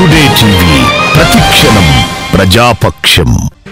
today TV ప్రతిక్షణం ప్రజాపక్షం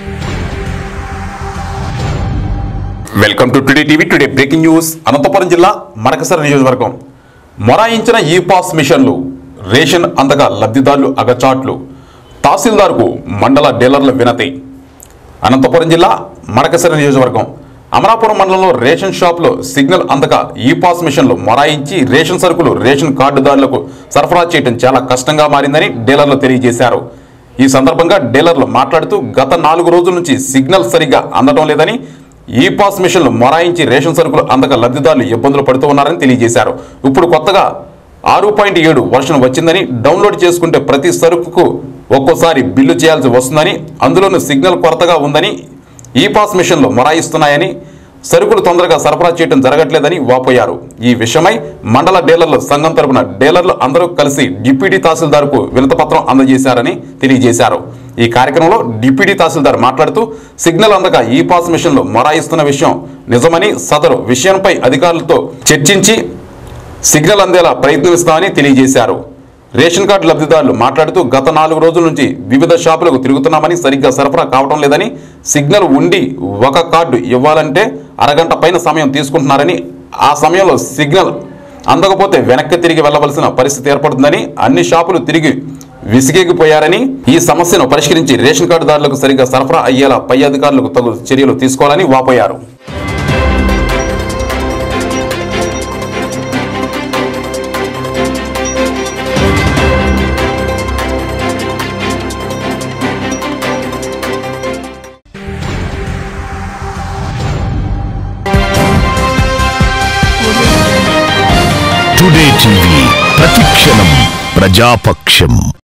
welcome to today TV today breaking news Anantapuram జిల్లా మడకసర నియోజకవర్గం మొరాయించిన ఈ పాస్ మిషన్లు రేషన్ అందగా లబ్ధిదారులు అగచాట్లు తహసీల్దార్కు మండల డీలర్ల వినతి అనంతపురం జిల్లా మడకసర నియోజకవర్గం అమరాపురం మండలంలో రేషన్ షాప్లో సిగ్నల్ అందక ఈ పాస్ మిషన్లు మొరాయించి రేషన్ సరుకులు రేషన్ కార్డుదారులకు సరఫరా చేయడం చాలా కష్టంగా మారిందని డీలర్లు తెలియజేశారు ఈ సందర్భంగా డీలర్లు మాట్లాడుతూ గత నాలుగు రోజుల నుంచి సిగ్నల్ సరిగ్గా అందడం లేదని ఈ పాస్ మిషన్లు మొరాయించి రేషన్ సరుకులు అందక లబ్ధిదారులు ఇబ్బందులు పడుతూ ఉన్నారని తెలియజేశారు ఇప్పుడు కొత్తగా ఆరు పాయింట్ ఏడు వర్షన్ వచ్చిందని డౌన్లోడ్ చేసుకుంటే ప్రతి సరుకుకు ఒక్కోసారి బిల్లు చేయాల్సి వస్తుందని అందులోనూ సిగ్నల్ కొరతగా ఉందని ఈ పాస్ మిషన్లు మొరాయిస్తున్నాయని సరుకులు తొందరగా సరఫరా చేయడం జరగట్లేదని వాపోయారు ఈ విషయమై మండల డీలర్ల సంఘం తరపున డీలర్లు అందరూ కలిసి డిప్యూటీ తహసీల్దార్కు వినతపత్రం అందజేశారని తెలియజేశారు ఈ కార్యక్రమంలో డిప్యూటీ తహసీల్దార్ మాట్లాడుతూ సిగ్నల్ అందక ఈ పాస్ మిషన్లు మొరాయిస్తున్న విషయం నిజమని సదరు విషయంపై అధికారులతో చర్చించి సిగ్నల్ అందేలా ప్రయత్నిస్తామని తెలియజేశారు రేషన్ కార్డు లబ్ధిదారులు మాట్లాడుతూ గత నాలుగు రోజుల నుంచి వివిధ షాపులకు తిరుగుతున్నామని సరిగ్గా సరఫరా కావడం లేదని సిగ్నల్ ఉండి ఒక కార్డు ఇవ్వాలంటే అరగంట పైన సమయం తీసుకుంటున్నారని ఆ సమయంలో సిగ్నల్ అందకపోతే వెనక్కి తిరిగి వెళ్ళవలసిన పరిస్థితి ఏర్పడుతుందని అన్ని షాపులు తిరిగి విసిగేగిపోయారని ఈ సమస్యను పరిష్కరించి రేషన్ కార్డుదారులకు సరిగ్గా సరఫరా అయ్యేలా పై అధికారులకు తగు చర్యలు తీసుకోవాలని వాపోయారు టుడే టీవీ ప్రతిక్షణం ప్రజాపక్షం